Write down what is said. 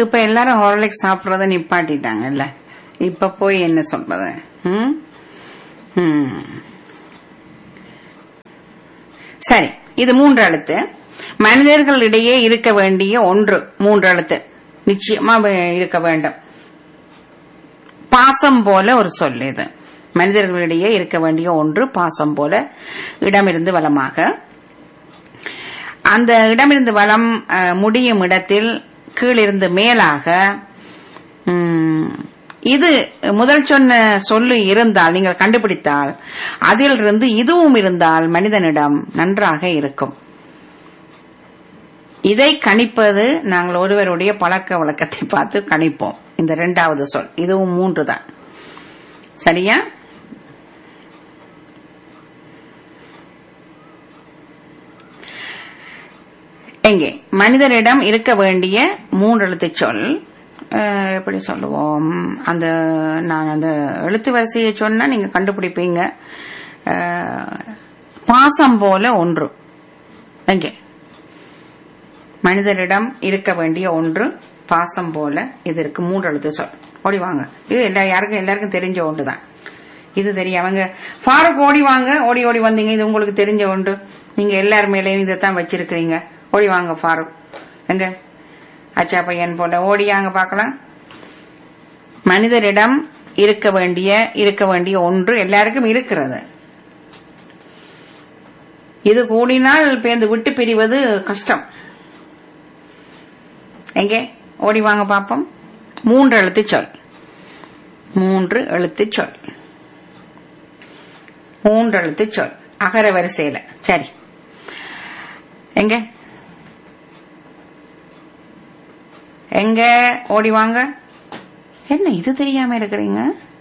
இப்ப எல்லாரும் ஹார்லிக்ஸ் சாப்பிடறத நிப்பாட்டிட்டாங்கல்ல இப்ப போய் என்ன சொல்றது ம்? ம். சரி இது மூன்று எழுத்து மனிதர்களிடையே இருக்க வேண்டிய ஒன்று மூன்று எழுத்து நிச்சயமா வே- இருக்க வேண்டும் பாசம் போல ஒரு சொல் இது மனிதர்களிடையே இருக்க வேண்டிய ஒன்று பாசம் போல இடமிருந்து வலமாக அந்த இடமிருந்து வலம் அஹ், முடியும் இடத்தில் கீழிருந்து மேலாக ம், இது முதல் சொன்ன சொல்லு இருந்தால் நீங்கள் கண்டுபிடித்தால் அதிலிருந்து இதுவும் இருந்தால் மனிதனிடம் நன்றாக இருக்கும் இதை கணிப்பது நாங்கள் ஒருவருடைய பழக்க வழக்கத்தை பார்த்து கணிப்போம் இந்த இரண்டாவது சொல் இதுவும் மூன்று தான் சரியா எங்கே மனிதரிடம் இருக்க வேண்டிய மூன்று எழுத்து சொல் அஹ், எப்படி சொல்லுவோம் அந்த நான் அந்த எழுத்து வரிசையை சொன்னா நீங்க கண்டுபிடிப்பீங்க அஹ், பாசம் போல ஒன்று எங்கே மனிதரிடம் இருக்க வேண்டிய ஒன்று பாசம் போல இது இருக்கு மூன்று எழுத்து சொல் ஓடி வாங்க இது எல்லா யாருக்கும் எல்லாருக்கும் தெரிஞ்ச ஒன்று தான் இது தெரியும் அவங்க ஃபாரூக் ஓடி வாங்க ஓடி ஓடி வந்தீங்க இது உங்களுக்கு தெரிஞ்ச ஒன்று நீங்க எல்லார் மேலேயும் இதைத்தான் வச்சிருக்கிறீங்க ஓடி வாங்க ஃபாரூக் எங்க அச்சா பையன் போல ஓடியாங்க பார்க்கலாம் மனிதரிடம் இருக்க வேண்டிய இருக்க வேண்டிய ஒன்று எல்லாருக்கும் இருக்கிறது இது கூடினால் பேர்ந்து விட்டு பிரிவது கஷ்டம் எங்கே ஓடி வாங்க பாப்போம் மூன்று எழுத்து சொல் மூன்று எழுத்து சொல் மூன்று எழுத்து சொல் அகர வரிசையில சரி எங்க எங்க ஓடி வாங்க என்ன இது தெரியாம இருக்கிறீங்க